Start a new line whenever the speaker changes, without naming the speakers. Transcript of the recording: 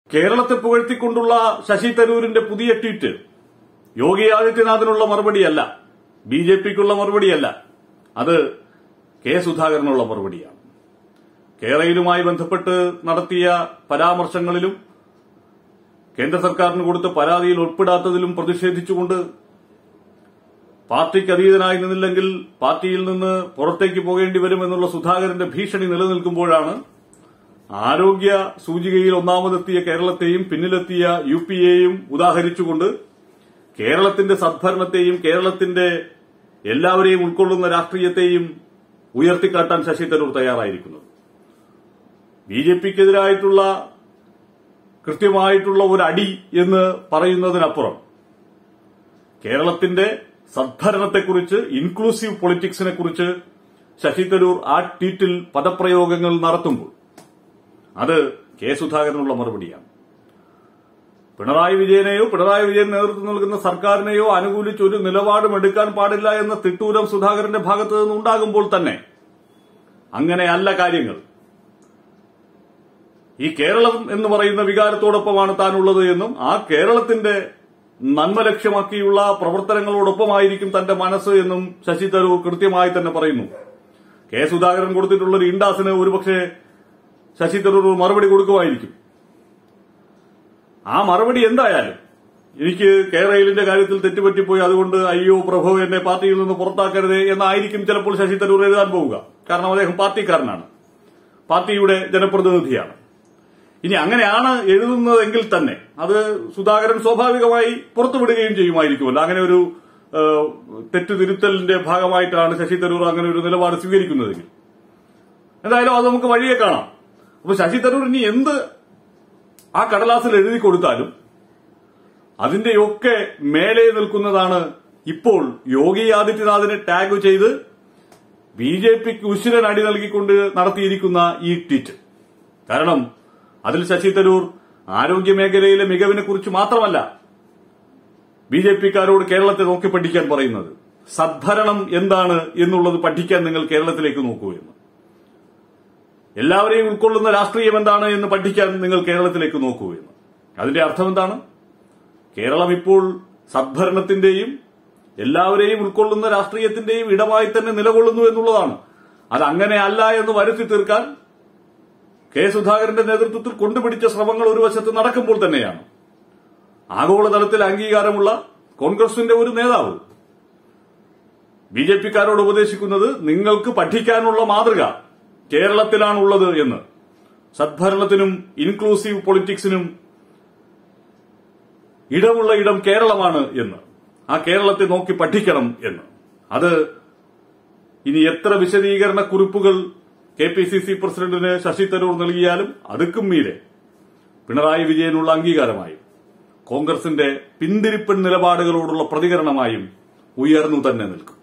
കേരളത്തെ പുകഴ്ത്തിക്കൊണ്ടുള്ള ശശി തരൂരിന്റെ പുതിയ ട്വീറ്റ് യോഗി ആദിത്യനാഥിനുള്ള മറുപടിയല്ല ബി ജെ പിക്കുള്ള മറുപടിയല്ല അത് കെ സുധാകരനുള്ള മറുപടിയാണ് കേരളയിലുമായി ബന്ധപ്പെട്ട് നടത്തിയ പരാമർശങ്ങളിലും കേന്ദ്ര സർക്കാരിന് കൊടുത്ത പരാതിയിൽ ഉൾപ്പെടാത്തതിലും പ്രതിഷേധിച്ചുകൊണ്ട് പാർട്ടിക്ക് അതീതനായി നിന്നില്ലെങ്കിൽ പാർട്ടിയിൽ നിന്ന് പുറത്തേക്ക് പോകേണ്ടി വരുമെന്നുള്ള സുധാകരന്റെ ഭീഷണി നിലനിൽക്കുമ്പോഴാണ് ആരോഗ്യ സൂചികയിൽ ഒന്നാമതെത്തിയ കേരളത്തെയും പിന്നിലെത്തിയ യു പി എയും ഉദാഹരിച്ചുകൊണ്ട് കേരളത്തിന്റെ സദ്ഭരണത്തെയും കേരളത്തിന്റെ എല്ലാവരെയും ഉൾക്കൊള്ളുന്ന രാഷ്ട്രീയത്തെയും ഉയർത്തിക്കാട്ടാൻ ശശി തരൂർ തയ്യാറായിരിക്കുന്നത് ബി ജെ പിക്കെതിരായിട്ടുള്ള കൃത്യമായിട്ടുള്ള ഒരു അടി എന്ന് പറയുന്നതിനപ്പുറം കേരളത്തിന്റെ സദ്ഭരണത്തെക്കുറിച്ച് ഇൻക്ലൂസീവ് പൊളിറ്റിക്സിനെ കുറിച്ച് ശശി തരൂർ ആ ട്വീറ്റിൽ പദപ്രയോഗങ്ങൾ നടത്തുമ്പോൾ അത് കെ സുധാകരനുള്ള മറുപടിയാണ് പിണറായി വിജയനെയോ പിണറായി വിജയൻ നേതൃത്വം നൽകുന്ന സർക്കാരിനെയോ അനുകൂലിച്ച് ഒരു നിലപാടും എടുക്കാൻ പാടില്ല എന്ന തിട്ടൂരം സുധാകരന്റെ ഭാഗത്തു നിന്നുണ്ടാകുമ്പോൾ തന്നെ അങ്ങനെയല്ല കാര്യങ്ങൾ ഈ കേരളം എന്ന് പറയുന്ന വികാരത്തോടൊപ്പമാണ് താനുള്ളത് എന്നും ആ കേരളത്തിന്റെ നന്മ ലക്ഷ്യമാക്കിയുള്ള പ്രവർത്തനങ്ങളോടൊപ്പമായിരിക്കും തന്റെ മനസ്സ് എന്നും ശശി തരൂർ കൃത്യമായി തന്നെ പറയുന്നു കെ സുധാകരൻ കൊടുത്തിട്ടുള്ള ഒരു ഇൻഡാസിന് ഒരുപക്ഷെ ശശി തരൂർ ഒരു മറുപടി കൊടുക്കുമായിരിക്കും ആ മറുപടി എന്തായാലും എനിക്ക് കേരളയിലിന്റെ കാര്യത്തിൽ തെറ്റുപറ്റിപ്പോയി അതുകൊണ്ട് അയ്യോ പ്രഭു എന്നെ പാർട്ടിയിൽ നിന്ന് പുറത്താക്കരുത് എന്നായിരിക്കും ചിലപ്പോൾ ശശി തരൂർ എഴുതാൻ പോവുക കാരണം അദ്ദേഹം പാർട്ടിക്കാരനാണ് പാർട്ടിയുടെ ജനപ്രതിനിധിയാണ് ഇനി അങ്ങനെയാണ് എഴുതുന്നതെങ്കിൽ തന്നെ അത് സുധാകരൻ സ്വാഭാവികമായി പുറത്തുവിടുകയും ചെയ്യുമായിരിക്കുമല്ലോ അങ്ങനെ ഒരു ഏഹ്, തെറ്റുതിരുത്തലിന്റെ ഭാഗമായിട്ടാണ് ശശി തരൂർ അങ്ങനെ ഒരു നിലപാട് സ്വീകരിക്കുന്നതെങ്കിൽ എന്തായാലും അത് നമുക്ക് വഴിയെ കാണാം അപ്പൊ ശശി തരൂർ ഇനി എന്ത് ആ കടലാസിൽ എഴുതി കൊടുത്താലും അതിന്റെയൊക്കെ മേലെ നിൽക്കുന്നതാണ് ഇപ്പോൾ യോഗി ആദിത്യനാഥിനെ ടാഗ് ചെയ്ത് ബി ജെ പിക്ക് ഉശിരൻ അടി നൽകിക്കൊണ്ട് നടത്തിയിരിക്കുന്ന ഈ ട്വീറ്റ് കാരണം അതിൽ ശശി തരൂർ ആരോഗ്യ മേഖലയിലെ മികവിനെ കുറിച്ച് മാത്രമല്ല ബി ജെ പിക്കാരോട് കേരളത്തെ നോക്കി പഠിക്കാൻ പറയുന്നത് സദ്ഭരണം എന്താണ് എന്നുള്ളത് പഠിക്കാൻ നിങ്ങൾ കേരളത്തിലേക്ക് നോക്കൂ എന്ന് എല്ലാവരെയും ഉൾക്കൊള്ളുന്ന രാഷ്ട്രീയം എന്താണ് എന്ന് പഠിക്കാൻ നിങ്ങൾ കേരളത്തിലേക്ക് നോക്കൂ എന്ന് അതിന്റെ അർത്ഥം എന്താണ് കേരളം ഇപ്പോൾ സദ്ഭരണത്തിന്റെയും എല്ലാവരെയും ഉൾക്കൊള്ളുന്ന രാഷ്ട്രീയത്തിന്റെയും ഇടമായി തന്നെ നിലകൊള്ളുന്നു എന്നുള്ളതാണ് അത് അങ്ങനെ അല്ല എന്ന് വരുത്തി തീർക്കാൻ കെ സുധാകരന്റെ നേതൃത്വത്തിൽ കൊണ്ടുപിടിച്ച ശ്രമങ്ങൾ ഒരു വശത്ത് നടക്കുമ്പോൾ തന്നെയാണ് ആഗോളതലത്തിൽ അംഗീകാരമുള്ള കോൺഗ്രസിന്റെ ഒരു നേതാവ് ബി ജെ പിക്കാരോട് ഉപദേശിക്കുന്നത് നിങ്ങൾക്ക് പഠിക്കാനുള്ള മാതൃക കേരളത്തിലാണുള്ളത് എന്ന് സദ്ഭരണത്തിനും ഇൻക്ലൂസീവ് പൊളിറ്റിക്സിനും ഇടമുള്ള ഇടം കേരളമാണ് എന്ന് ആ കേരളത്തെ നോക്കി പഠിക്കണം എന്ന് അത് ഇനി എത്ര വിശദീകരണ കുറിപ്പുകൾ കെ പി സി സി പ്രസിഡന്റിന് ശശി തരൂർ നൽകിയാലും അതുക്കും മീരെ പിണറായി വിജയനുള്ള അംഗീകാരമായും കോൺഗ്രസിന്റെ പിന്തിരിപ്പൻ നിലപാടുകളോടുള്ള പ്രതികരണമായും ഉയർന്നു തന്നെ നിൽക്കും